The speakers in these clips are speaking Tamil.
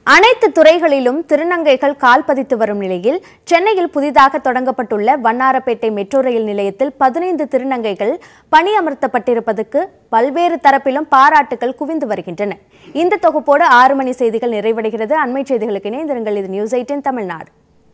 அனைத்து துறைகளிலும் திருநங்கைகள் கால் பதித்து வரும் நிலையில் சென்னையில் புதிதாக தொடங்கப்பட்டுள்ள வண்ணாரப்பேட்டை மெட்ரோ ரயில் நிலையத்தில் பதினைந்து திருநங்கைகள் பணியமர்த்தப்பட்டிருப்பதற்கு பல்வேறு தரப்பிலும் பாராட்டுகள் குவிந்து வருகின்றன இந்த தொகுப்போடு ஆறு மணி செய்திகள் நிறைவடைகிறது அண்மை செய்திகளுக்கு இணைந்திருங்கள் இது நியூஸ் எயிட்டின் தமிழ்நாடு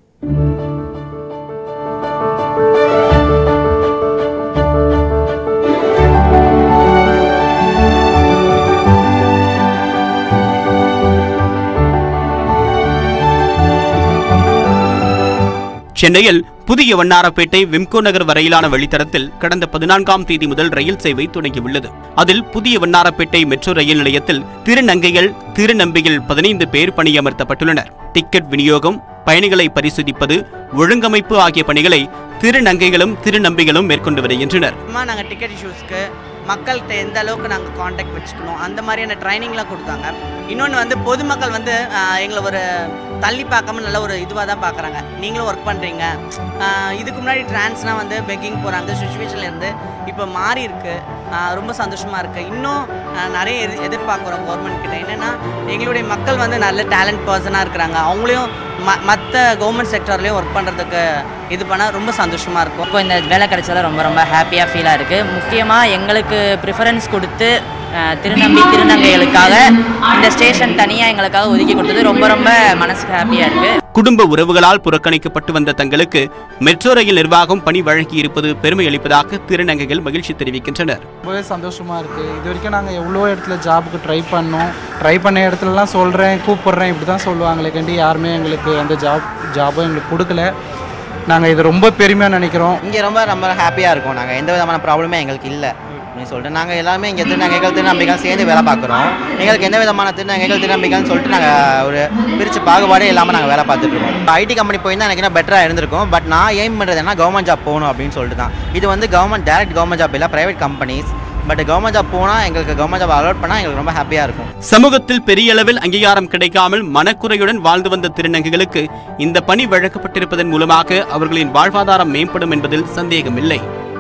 சென்னையில் புதிய வண்ணாரப்பேட்டை விம்கோ நகர் வரையிலான வழித்தடத்தில் கடந்த பதினான்காம் தேதி முதல் ரயில் சேவை தொடங்கியுள்ளது அதில் புதிய வண்ணாரப்பேட்டை மெட்ரோ ரயில் நிலையத்தில் திருநங்கைகள் திருநம்பியில் பதினைந்து பேர் பணியமர்த்தப்பட்டுள்ளனர் டிக்கெட் விநியோகம் பயணிகளை பரிசோதிப்பது ஒழுங்கமைப்பு ஆகிய பணிகளை திருநங்கைகளும் திருநம்பிகளும் மேற்கொண்டு வருகின்றனர் சும்மா நாங்கள் டிக்கெட் இஷ்யூஸ்க்கு மக்கள்கிட்ட எந்த அளவுக்கு நாங்கள் காண்டாக்ட் வச்சுக்கணும் அந்த மாதிரியான ட்ரைனிங்லாம் கொடுத்தாங்க இன்னொன்று வந்து பொதுமக்கள் வந்து ஆஹ், எங்களை ஒரு தள்ளி பார்க்காம நல்ல ஒரு இதுவாக தான் பார்க்குறாங்க நீங்களும் ஒர்க் பண்ணுறீங்க இதுக்கு முன்னாடி ட்ரான்ஸ்னால் வந்து பெக்கிங் போகிறாங்க சுச்சுவேஷனில் இருந்து இப்போ மாறி இருக்கு ஆஹ், ரொம்ப சந்தோஷமாக இருக்குது இன்னும் ஆஹ், நிறைய எதிர் எதிர்பார்க்குறோம் கவர்மெண்ட் கிட்ட என்னென்னா எங்களுடைய மக்கள் வந்து நல்ல டேலண்ட் பர்சனாக இருக்கிறாங்க அவங்களையும் ம மற்ற கவர்மெண்ட் செக்டர்லேயும் ஒர்க் பண்ணுறதுக்கு இது பண்ணால் ரொம்ப சந்தோஷமாக இருக்கும் இப்போ இந்த வேலை கிடைச்சதுல ரொம்ப ரொம்ப ஹாப்பியாக ஃபீலாக இருக்குது முக்கியமாக எங்களுக்கு ப்ரிஃபரன்ஸ் கொடுத்து அஹ், திருநம்பி திருநங்கைகளுக்காக இந்த ஸ்டேஷன் தனியாக எங்களுக்காக ஒதுக்கி கொடுத்தது ரொம்ப ரொம்ப மனசுக்கு ஹாப்பியாக இருக்குது குடும்ப உறவுகளால் புறக்கணிக்கப்பட்டு வந்த தங்களுக்கு மெட்ரோ ரயில் நிர்வாகம் பணி வழங்கியிருப்பது பெருமை அளிப்பதாக திருநங்கைகள் மகிழ்ச்சி தெரிவிக்கின்றனர் ரொம்பவே சந்தோஷமாக இருக்குது இது வரைக்கும் நாங்கள் எவ்வளோ இடத்துல ஜாபுக்கு ட்ரை பண்ணோம் ட்ரை பண்ண இடத்துலலாம் சொல்கிறேன் கூப்பிட்றேன் இப்படி தான் சொல்லுவாங்களே கண்டி யாருமே எங்களுக்கு அந்த ஜாப் ஜாபும் எங்களுக்கு கொடுக்கல நாங்கள் இது ரொம்ப பெருமையாக நினைக்கிறோம் இங்கே ரொம்ப ரொம்ப ஹாப்பியாக இருக்கும் நாங்கள் எந்த விதமான ப்ராப்ளமே எங்களுக்கு இல்லை அப்படின்னு சொல்லிட்டு நாங்கள் எல்லாமே இங்கே திருநங்கைகள் திருநம்பிகள் சேர்ந்து வேலை பார்க்குறோம் எங்களுக்கு எந்த விதமான திருநங்கைகள் திருநம்பிகள்னு சொல்லிட்டு நாங்கள் ஒரு பிரித்து பாகுபாடே இல்லாமல் நாங்கள் வேலை பார்த்துட்டு இருக்கோம் ஐடி கம்பெனி போயிருந்தா எனக்கு இன்னும் பெட்டராக இருந்திருக்கும் பட் நான் எய்ம் பண்ணுறது என்ன கவர்மெண்ட் ஜாப் போகணும் அப்படின்னு சொல்லிட்டு தான் இது வந்து கவர்மெண்ட் டேரக்ட் கவர்மெண்ட் ஜாப் இல்லை private companies but government job போனால் எங்களுக்கு கவர்மெண்ட் ஜாப் அலோட் பண்ணால் எங்களுக்கு ரொம்ப ஹாப்பியாக இருக்கும் சமூகத்தில் பெரிய அளவில் அங்கீகாரம் கிடைக்காமல் மனக்குறையுடன் வாழ்ந்து வந்த திருநங்கைகளுக்கு இந்த பணி வழங்கப்பட்டிருப்பதன் மூலமாக அவர்களின் வாழ்வாதாரம் மேம்படும் என்பதில் சந்தேகமில்லை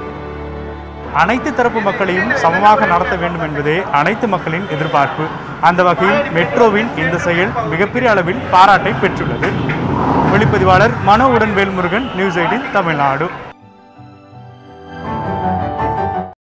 அனைத்து தரப்பு மக்களையும் சமமாக நடத்த வேண்டும் என்பதே அனைத்து மக்களின் எதிர்பார்ப்பு அந்த வகையில் மெட்ரோவின் இந்த செயல் மிகப்பெரிய அளவில் பாராட்டை பெற்றுள்ளது ஒளிப்பதிவாளர் மனோ உடன் வேல்முருகன் நியூஸ் எயிட்டின் தமிழ்நாடு